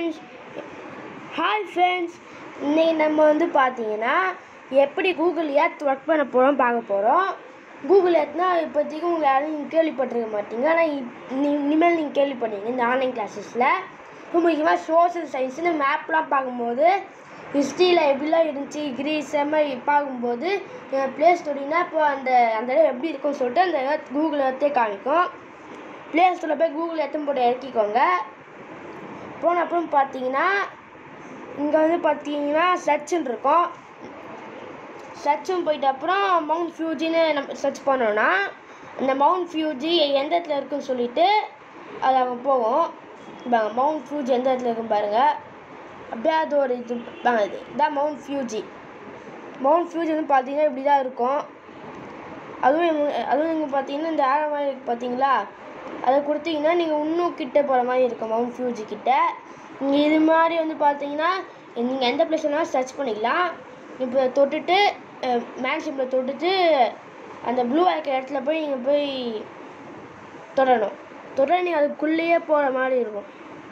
friends hi friends இன்னைக்கு நம்ம வந்து பார்த்தீங்கன்னா எப்படி கூகுள் எர்த் ஒர்க் பண்ண போகிறோம் பார்க்க போகிறோம் கூகுள் எர்த்னா இப்போதைக்கு உங்களை யாரும் நீங்கள் கேள்விப்பட்டிருக்க மாட்டீங்க ஆனால் இனிமேல் நீங்கள் கேள்விப்படுவீங்க இந்த ஆன்லைன் கிளாஸஸில் ரொம்ப முக்கியமாக சோஷியல் சயின்ஸ் இந்த மேப்லாம் பார்க்கும்போது ஹிஸ்ட்ரியில் எப்படிலாம் இருந்துச்சு கிரீஸ் மாதிரி பார்க்கும்போது ப்ளே ஸ்டோரினா இப்போ அந்த அந்த இடம் எப்படி இருக்கும்னு சொல்லிட்டு அந்த எர்த் கூகுள் எர்த்தே காமிக்கும் ப்ளே ஸ்டோரில் போய் கூகுள் எர்த்துன்னு போட்டு இறக்கிக்கோங்க போன அப்புறம் பார்த்தீங்கன்னா இங்கே வந்து பார்த்தீங்கன்னா சர்ச்சுன்னு இருக்கும் சர்ச்சுன்னு போயிட்ட அப்புறம் மவுண்ட் ஃபியூஜின்னு நம்ம சர்ச் பண்ணோன்னா அந்த மவுண்ட் ஃபியூஜி எந்த இடத்துல இருக்குன்னு சொல்லிட்டு அது அங்கே போகும் பாருங்க மவுண்ட் ஃபியூஜி எந்த இடத்துல இருக்குன்னு பாருங்கள் அப்படியே அது ஒரு இது பாருங்க இது இதான் மவுண்ட் ஃபியூஜி மவுண்ட் ஃபியூஜி வந்து பார்த்தீங்கன்னா இப்படி தான் இருக்கும் அதுவும் இங்க- அதுவும் நீங்கள் பார்த்தீங்கன்னா இந்த ஆரோ மாதிரி இருக்கு பார்த்தீங்களா அதை கொடுத்தீங்கன்னா நீங்கள் இன்னும் கிட்ட போகிற மாதிரி இருக்கும் மவுண்ட் ஃபியூஜி கிட்ட நீங்கள் இது மாதிரி வந்து பார்த்தீங்கன்னா நீங்கள் எந்த பிளேஸ் வேணாலும் சர்ச் பண்ணிக்கலாம் இப்போ தொட்டுட்டு மேன்ஷிப்பில் தொட்டுட்டு அந்த ப்ளூ இருக்கிற இடத்துல போய் நீங்கள் போய் தொடரணும் தொடர நீங்கள் அதுக்குள்ளேயே போகிற மாதிரி இருக்கும்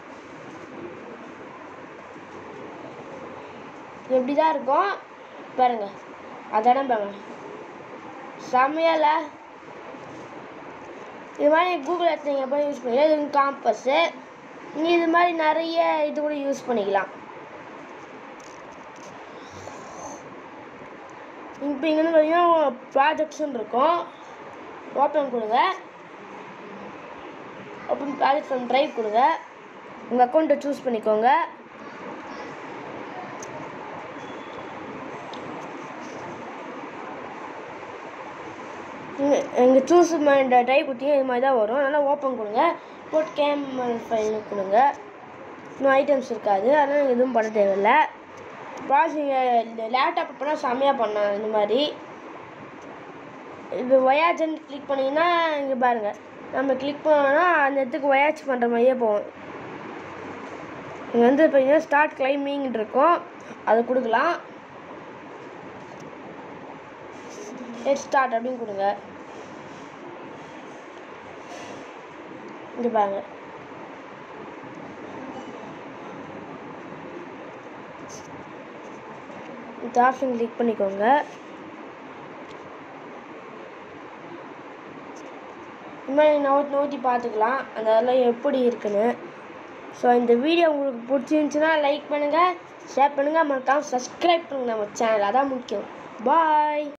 எப்படி தான் இருக்கும் பாருங்க அதான் பாருங்க செம்மையால இது மாதிரி கூகுள் எர்த் நீங்கள் போய் யூஸ் பண்ணிக்கலாம் இது காம்பஸ்ஸு நீங்கள் இது மாதிரி நிறைய இது கூட யூஸ் பண்ணிக்கலாம் இப்போ இங்கே வந்து பார்த்தீங்கன்னா ப்ராஜெக்ட்ஸ்னு இருக்கும் ஓப்பன் கொடுங்க ஓப்பன் ப்ராஜெக்ட் ஃப்ரம் ட்ரைவ் கொடுங்க உங்கள் அக்கௌண்ட்டை சூஸ் பண்ணிக்கோங்க இங்கே சூஸ் இந்த டைப் கொடுத்தீங்க இது மாதிரி தான் வரும் அதனால் ஓப்பன் கொடுங்க போட் கேமல் ஃபைல் கொடுங்க இன்னும் ஐட்டம்ஸ் இருக்காது அதனால் எதுவும் பண்ண தேவையில்லை ப்ராசஸிங் இந்த லேப்டாப் பண்ணால் செம்மையாக பண்ணலாம் இந்த மாதிரி இப்போ ஒயாஜன் கிளிக் பண்ணிங்கன்னா இங்கே பாருங்கள் நம்ம கிளிக் பண்ணோன்னா அந்த இடத்துக்கு ஒயாச் பண்ணுற மாதிரியே போகும் இங்கே வந்து பார்த்தீங்கன்னா ஸ்டார்ட் கிளைம்பிங் இருக்கும் அதை கொடுக்கலாம் லெட் ஸ்டார்ட் அப்படின்னு கொடுங்க இங்கே பாருங்க இந்த ஆப்ஷன் கிளிக் பண்ணிக்கோங்க இந்த மாதிரி நோட் நோட்டி பார்த்துக்கலாம் அந்த அதெல்லாம் எப்படி இருக்குன்னு ஸோ இந்த வீடியோ உங்களுக்கு பிடிச்சிருந்துச்சுன்னா லைக் பண்ணுங்கள் ஷேர் பண்ணுங்கள் மறக்காம சப்ஸ்கிரைப் பண்ணுங்கள் நம்ம சேனல் அதான் முக்கியம் பாய்